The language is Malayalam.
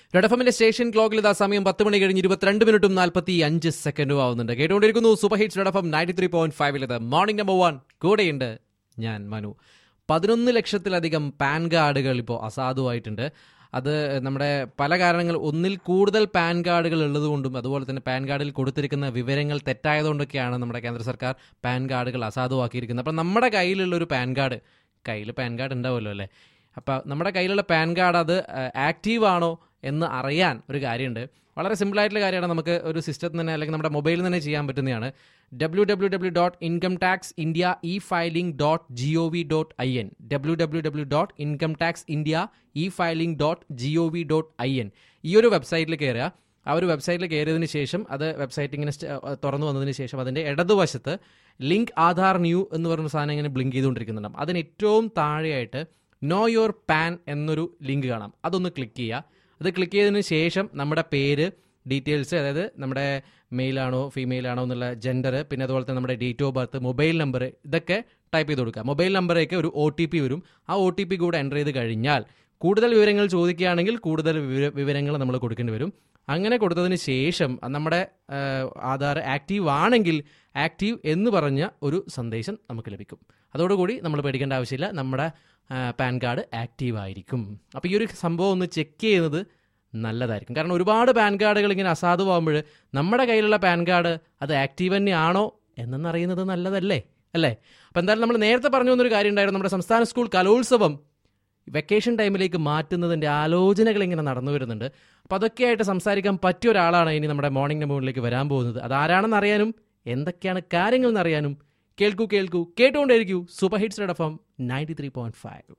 റെഡഫമിന്റെ സ്റ്റേഷൻ ക്ലോക്കിൽ ഇതാ സമയം പത്ത് മണി കഴിഞ്ഞ് ഇരുപത്തിരണ്ട് മിനിറ്റും നാൽപ്പത്തി അഞ്ച് സെക്കൻഡും ആവുന്നുണ്ട് കേട്ടുകൊണ്ടിരിക്കുന്നു super hits red FM ninety three point ഫൈവിലത് മോർണിംഗ് നമ്പർ വൺ കൂടെയുണ്ട് ഞാൻ മനു പതിനൊന്ന് ലക്ഷത്തിലധികം പാൻ കാർഡുകൾ ഇപ്പോൾ അസാധുവായിട്ടുണ്ട് അത് നമ്മുടെ പല കാരണങ്ങൾ ഒന്നിൽ കൂടുതൽ പാൻ കാർഡുകൾ ഉള്ളതുകൊണ്ടും അതുപോലെ തന്നെ പാൻ കാർഡിൽ കൊടുത്തിരിക്കുന്ന വിവരങ്ങൾ തെറ്റായതുകൊണ്ടൊക്കെയാണ് നമ്മുടെ കേന്ദ്ര സർക്കാർ പാൻ കാർഡുകൾ അസാധുവാക്കിയിരിക്കുന്നത് അപ്പം നമ്മുടെ കയ്യിലുള്ള ഒരു പാൻ കാർഡ് കയ്യിൽ പാൻ കാർഡ് ഉണ്ടാവുമല്ലോ അല്ലേ അപ്പോൾ നമ്മുടെ കയ്യിലുള്ള പാൻ കാർഡ് അത് ആക്റ്റീവ് ആണോ എന്ന് അറിയാൻ ഒരു കാര്യമുണ്ട് വളരെ സിമ്പിളായിട്ടുള്ള കാര്യമാണ് നമുക്ക് ഒരു സിസ്റ്റത്തിൽ തന്നെ അല്ലെങ്കിൽ നമ്മുടെ മൊബൈലിൽ തന്നെ ചെയ്യാൻ പറ്റുന്നതാണ് W W W dot income tax India e filing dot G O V dot I N W W W dot income tax India e filing dot G O V dot I N ഈ ഒരു വെബ്സൈറ്റിൽ കയറുക ആ ഒരു വെബ്സൈറ്റിൽ കയറിയതിന് ശേഷം അത് വെബ്സൈറ്റ് ഇങ്ങനെ സ്റ്റ- തുറന്നു വന്നതിന് ശേഷം അതിൻ്റെ ഇടതുവശത്ത് ലിങ്ക് ആധാർ ന്യൂ എന്ന് പറയുന്ന സാധനം ഇങ്ങനെ ബ്ലിങ്ക് ചെയ്തുകൊണ്ടിരിക്കുന്നുണ്ടാവും അതിന് ഏറ്റവും താഴെയായിട്ട് നോ യുവർ പാൻ എന്നൊരു ലിങ്ക് കാണാം അതൊന്ന് ക്ലിക്ക് ചെയ്യുക അത് ക്ലിക്ക് ചെയ്തതിന് ശേഷം നമ്മുടെ പേര് ഡീറ്റെയിൽസ് അതായത് നമ്മുടെ മെയിലാണോ ഫീമെയിൽ ആണോ എന്നുള്ള ജെൻഡർ പിന്നെ അതുപോലെ തന്നെ നമ്മുടെ date of birth mobile number ഇതൊക്കെ ടൈപ്പ് ചെയ്ത് കൊടുക്കുക മൊബൈൽ നമ്പറേക്ക് ഒരു ഒ ടി പി വരും ആ ഒ ടി പി കൂടെ എൻ്റർ ചെയ്ത് കഴിഞ്ഞാൽ കൂടുതൽ വിവരങ്ങൾ ചോദിക്കുകയാണെങ്കിൽ കൂടുതൽ വിവര- വിവരങ്ങൾ നമ്മൾ കൊടുക്കേണ്ടി വരും അങ്ങനെ കൊടുത്തതിന് ശേഷം നമ്മുടെ ആ, ആധാർ ആക്റ്റീവ് ആണെങ്കിൽ ആക്റ്റീവ് എന്ന് പറഞ്ഞ ഒരു സന്ദേശം നമുക്ക് ലഭിക്കും അതോടുകൂടി നമ്മൾ പേടിക്കേണ്ട ആവശ്യമില്ല നമ്മുടെ ആ, പാൻ കാർഡ് ആക്റ്റീവ് ആയിരിക്കും അപ്പോൾ ഈ ഒരു സംഭവം ഒന്ന് ചെക്ക് ചെയ്യുന്നത് നല്ലതായിരിക്കും കാരണം ഒരുപാട് പാൻ കാർഡുകൾ ഇങ്ങനെ അസാധുവാകുമ്പോൾ നമ്മുടെ കയ്യിലുള്ള പാൻ കാർഡ് അത് ആക്റ്റീവ് തന്നെയാണോ എന്നറിയുന്നത് നല്ലതല്ലേ അല്ലേ അപ്പോൾ എന്തായാലും നമ്മൾ നേരത്തെ പറഞ്ഞു വന്നൊരു കാര്യം ഉണ്ടായിരുന്നു നമ്മുടെ സംസ്ഥാന സ്കൂൾ കലോത്സവം വെക്കേഷൻ ടൈമിലേക്ക് മാറ്റുന്നതിൻ്റെ ആലോചനകൾ ഇങ്ങനെ നടന്നു വരുന്നുണ്ട് അപ്പോൾ അതൊക്കെയായിട്ട് സംസാരിക്കാൻ പറ്റിയ ഒരാളാണ് ഇനി നമ്മുടെ മോർണിംഗ് നമ്പറിലേക്ക് വരാൻ പോകുന്നത് അതാരാണെന്ന് അറിയാനും എന്തൊക്കെയാണ് കാര്യങ്ങൾ എന്നറിയാനും കേൾക്കൂ കേൾക്കൂ കേട്ടുകൊണ്ടേയിരിക്കൂ super hits red F M ninety three point five